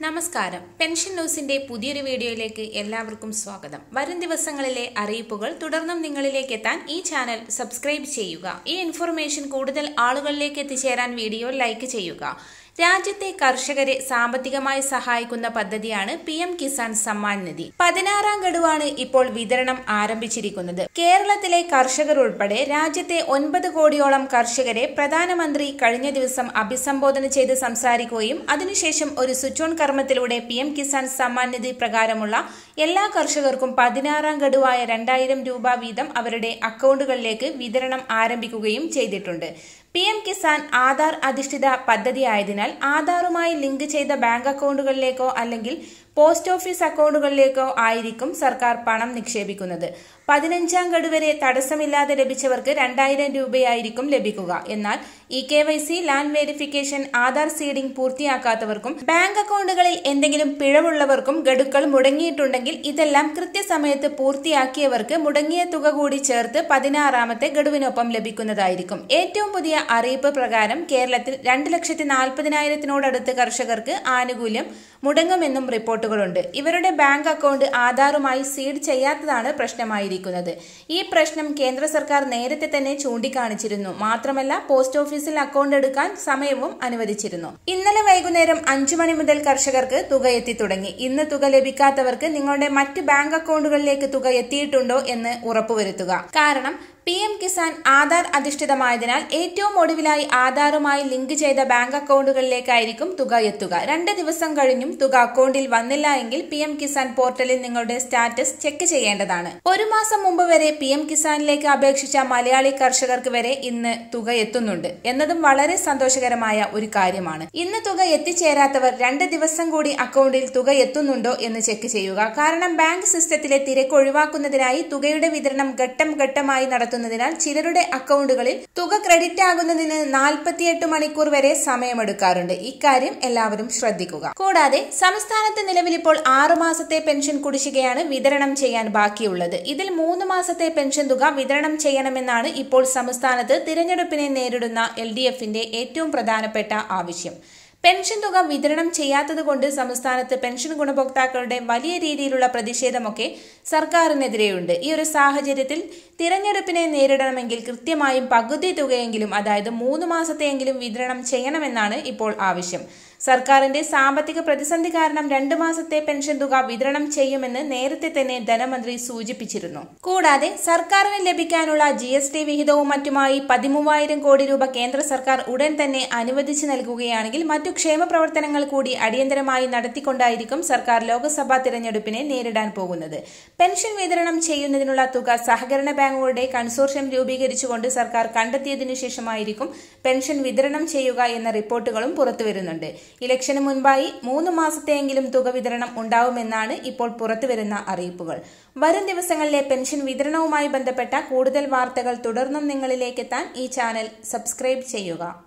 നമസ്കാരം പെൻഷൻ ന്യൂസിന്റെ പുതിയൊരു വീഡിയോയിലേക്ക് എല്ലാവർക്കും സ്വാഗതം വരും ദിവസങ്ങളിലെ അറിയിപ്പുകൾ തുടർന്നും നിങ്ങളിലേക്ക് എത്താൻ ഈ ചാനൽ സബ്സ്ക്രൈബ് ചെയ്യുക ഈ ഇൻഫർമേഷൻ കൂടുതൽ ആളുകളിലേക്ക് എത്തിച്ചേരാൻ വീഡിയോ ലൈക്ക് ചെയ്യുക രാജ്യത്തെ കർഷകരെ സാമ്പത്തികമായി സഹായിക്കുന്ന പദ്ധതിയാണ് പി എം കിസാൻ സമ്മാൻ നിധി പതിനാറാം ഗഡുവാണ് ഇപ്പോൾ വിതരണം ആരംഭിച്ചിരിക്കുന്നത് കേരളത്തിലെ കർഷകർ ഉൾപ്പെടെ രാജ്യത്തെ ഒൻപത് കോടിയോളം കർഷകരെ പ്രധാനമന്ത്രി കഴിഞ്ഞ ദിവസം അഭിസംബോധന ചെയ്ത് സംസാരിക്കുകയും അതിനുശേഷം ഒരു സ്വിച്ച് ഓൺ കർമ്മത്തിലൂടെ പി എം കിസാൻ സമ്മാൻ നിധി പ്രകാരമുള്ള എല്ലാ കർഷകർക്കും പതിനാറാം ഗഡുവായ രണ്ടായിരം രൂപ വീതം അവരുടെ അക്കൗണ്ടുകളിലേക്ക് വിതരണം ആരംഭിക്കുകയും ചെയ്തിട്ടുണ്ട് പി എം കിസാൻ ആധാർ അധിഷ്ഠിത പദ്ധതിയായതിനാൽ ആധാറുമായി ലിങ്ക് ചെയ്ത ബാങ്ക് അക്കൗണ്ടുകളിലേക്കോ അല്ലെങ്കിൽ പോസ്റ്റ് ഓഫീസ് അക്കൗണ്ടുകളിലേക്കോ ആയിരിക്കും സർക്കാർ പണം നിക്ഷേപിക്കുന്നത് പതിനഞ്ചാം ഗഡു വരെ തടസ്സമില്ലാതെ ലഭിച്ചവർക്ക് രണ്ടായിരം രൂപയായിരിക്കും ലഭിക്കുക എന്നാൽ E K Y C land verification Aadhaar seeding പൂർത്തിയാക്കാത്തവർക്കും ബാങ്ക് അക്കൗണ്ടുകളിൽ എന്തെങ്കിലും പിഴവുള്ളവർക്കും ഗഡുക്കൾ മുടങ്ങിയിട്ടുണ്ടെങ്കിൽ ഇതെല്ലാം കൃത്യസമയത്ത് പൂർത്തിയാക്കിയവർക്ക് മുടങ്ങിയ തുക കൂടി ചേർത്ത് പതിനാറാമത്തെ ഗഡുവിനൊപ്പം ലഭിക്കുന്നതായിരിക്കും ഏറ്റവും പുതിയ അറിയിപ്പ് പ്രകാരം കേരളത്തിൽ രണ്ട് ലക്ഷത്തി നാൽപ്പതിനായിരത്തിനോടടുത്ത് കർഷകർക്ക് ആനുകൂല്യം മുടങ്ങുമെന്നും റിപ്പോർട്ടുകളുണ്ട് ഇവരുടെ ബാങ്ക് അക്കൗണ്ട് ആധാറുമായി സീഡ് ചെയ്യാത്തതാണ് പ്രശ്നമായിരിക്കുന്നത് ഈ പ്രശ്നം കേന്ദ്ര സർക്കാർ നേരത്തെ തന്നെ ചൂണ്ടിക്കാണിച്ചിരുന്നു മാത്രമല്ല പോസ്റ്റ് ഓഫീസിൽ അക്കൗണ്ട് എടുക്കാൻ സമയവും അനുവദിച്ചിരുന്നു ഇന്നലെ വൈകുന്നേരം അഞ്ചു മണി മുതൽ കർഷകർക്ക് തുക എത്തി തുടങ്ങി ഇന്ന് തുക ലഭിക്കാത്തവർക്ക് നിങ്ങളുടെ മറ്റ് ബാങ്ക് അക്കൗണ്ടുകളിലേക്ക് തുക എത്തിയിട്ടുണ്ടോ എന്ന് ഉറപ്പുവരുത്തുക കാരണം പി എം കിസാൻ ആധാർ അധിഷ്ഠിതമായതിനാൽ ഏറ്റവും ഒടുവിലായി ആധാറുമായി ലിങ്ക് ചെയ്ത ബാങ്ക് അക്കൗണ്ടുകളിലേക്കായിരിക്കും തുക എത്തുക രണ്ട് ദിവസം കഴിഞ്ഞും തുക അക്കൗണ്ടിൽ വന്നില്ല എങ്കിൽ പി എം കിസാൻ പോർട്ടലിൽ നിങ്ങളുടെ സ്റ്റാറ്റസ് ചെക്ക് ചെയ്യേണ്ടതാണ് ഒരു മാസം മുമ്പ് വരെ പി എം കിസാനിലേക്ക് അപേക്ഷിച്ച മലയാളി കർഷകർക്ക് വരെ ഇന്ന് തുക എത്തുന്നുണ്ട് എന്നതും വളരെ സന്തോഷകരമായ ഒരു കാര്യമാണ് ഇന്ന് തുക എത്തിച്ചേരാത്തവർ രണ്ട് ദിവസം കൂടി അക്കൗണ്ടിൽ തുക എത്തുന്നുണ്ടോ എന്ന് ചെക്ക് ചെയ്യുക കാരണം ബാങ്ക് സിസ്റ്റത്തിലെ തിരക്ക് ഒഴിവാക്കുന്നതിനായി തുകയുടെ വിതരണം ഘട്ടം ഘട്ടമായി നടത്തുന്നു നടത്തുന്നതിനാൽ ചിലരുടെ അക്കൗണ്ടുകളിൽ തുക ക്രെഡിറ്റ് ആകുന്നതിന് നാൽപ്പത്തിയെട്ട് മണിക്കൂർ വരെ സമയമെടുക്കാറുണ്ട് ഇക്കാര്യം എല്ലാവരും ശ്രദ്ധിക്കുക കൂടാതെ സംസ്ഥാനത്ത് നിലവിൽ ഇപ്പോൾ ആറു മാസത്തെ പെൻഷൻ കുടിശ്ശികയാണ് വിതരണം ചെയ്യാൻ ബാക്കിയുള്ളത് ഇതിൽ മൂന്ന് മാസത്തെ പെൻഷൻ തുക വിതരണം ചെയ്യണമെന്നാണ് ഇപ്പോൾ സംസ്ഥാനത്ത് തിരഞ്ഞെടുപ്പിനെ നേരിടുന്ന എൽ ഏറ്റവും പ്രധാനപ്പെട്ട ആവശ്യം പെൻഷൻ തുക വിതരണം ചെയ്യാത്തതുകൊണ്ട് സംസ്ഥാനത്ത് പെൻഷൻ ഗുണഭോക്താക്കളുടെ വലിയ രീതിയിലുള്ള പ്രതിഷേധമൊക്കെ സർക്കാരിനെതിരെയുണ്ട് ഈ ഒരു സാഹചര്യത്തിൽ തിരഞ്ഞെടുപ്പിനെ നേരിടണമെങ്കിൽ കൃത്യമായും പകുതി തുകയെങ്കിലും അതായത് മൂന്ന് മാസത്തെയെങ്കിലും വിതരണം ചെയ്യണമെന്നാണ് ഇപ്പോൾ ആവശ്യം സർക്കാരിന്റെ സാമ്പത്തിക പ്രതിസന്ധി കാരണം രണ്ടു മാസത്തെ പെൻഷൻ തുക വിതരണം ചെയ്യുമെന്ന് നേരത്തെ തന്നെ ധനമന്ത്രി സൂചിപ്പിച്ചിരുന്നു കൂടാതെ സർക്കാരിന് ലഭിക്കാനുള്ള ജി എസ് ടി വിഹിതവും മറ്റുമായി പതിമൂവായിരം കോടി രൂപ കേന്ദ്ര സർക്കാർ ഉടൻ തന്നെ അനുവദിച്ചു നൽകുകയാണെങ്കിൽ മറ്റു ക്ഷേമ പ്രവർത്തനങ്ങൾ കൂടി അടിയന്തരമായി നടത്തിക്കൊണ്ടായിരിക്കും സർക്കാർ ലോക്സഭാ തിരഞ്ഞെടുപ്പിനെ നേരിടാൻ പോകുന്നത് പെൻഷൻ വിതരണം ചെയ്യുന്നതിനുള്ള തുക സഹകരണ ബാങ്കുകളുടെ കൺസോർഷ്യം രൂപീകരിച്ചുകൊണ്ട് സർക്കാർ കണ്ടെത്തിയതിനു ശേഷമായിരിക്കും പെൻഷൻ വിതരണം ചെയ്യുക എന്ന റിപ്പോർട്ടുകളും പുറത്തുവരുന്നുണ്ട് ഇലക്ഷന് മുൻപായി മൂന്ന് മാസത്തെയെങ്കിലും തുക വിതരണം ഉണ്ടാവുമെന്നാണ് ഇപ്പോൾ പുറത്തുവരുന്ന അറിയിപ്പുകൾ വരും ദിവസങ്ങളിലെ പെൻഷൻ വിതരണവുമായി ബന്ധപ്പെട്ട കൂടുതൽ വാർത്തകൾ തുടർന്നും നിങ്ങളിലേക്കെത്താൻ ഈ ചാനൽ സബ്സ്ക്രൈബ് ചെയ്യുക